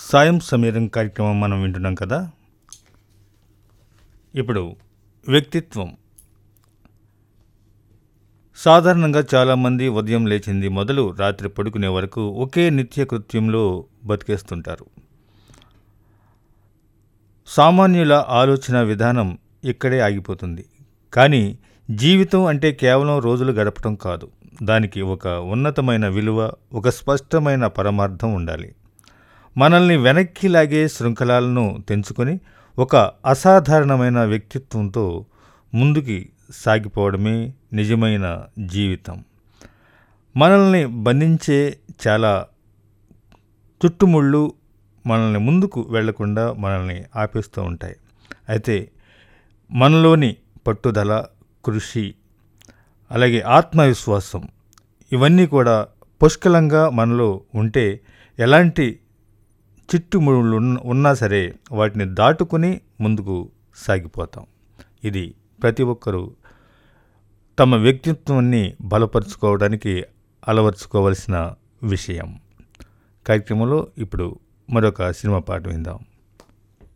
సాయం సమీరం కార్యక్రమం మనం వింటున్నాం కదా ఇప్పుడు వ్యక్తిత్వం సాధారణంగా చాలామంది ఉదయం లేచింది మొదలు రాత్రి పడుకునే వరకు ఒకే నిత్య కృత్యంలో బతికేస్తుంటారు సామాన్యుల ఆలోచన విధానం ఇక్కడే ఆగిపోతుంది కానీ జీవితం అంటే కేవలం రోజులు గడపటం కాదు దానికి ఒక ఉన్నతమైన విలువ ఒక స్పష్టమైన పరమార్థం ఉండాలి మనల్ని వెనక్కి లాగే శృంఖలాలను తెంచుకొని ఒక అసాధారణమైన వ్యక్తిత్వంతో ముందుకి సాగిపోవడమే నిజమైన జీవితం మనల్ని బంధించే చాలా చుట్టుముళ్ళు మనల్ని ముందుకు వెళ్లకుండా మనల్ని ఆపేస్తూ ఉంటాయి అయితే మనలోని పట్టుదల కృషి అలాగే ఆత్మవిశ్వాసం ఇవన్నీ కూడా పుష్కలంగా మనలో ఉంటే ఎలాంటి చిట్టుముళ్ళు ఉన్న- ఉన్నా సరే వాటిని దాటుకుని ముందుకు సాగిపోతాం ఇది ప్రతి ఒక్కరూ తమ వ్యక్తిత్వాన్ని బలపరుచుకోవడానికి అలవర్చుకోవలసిన విషయం కార్యక్రమంలో ఇప్పుడు మరొక సినిమా పాట విందాం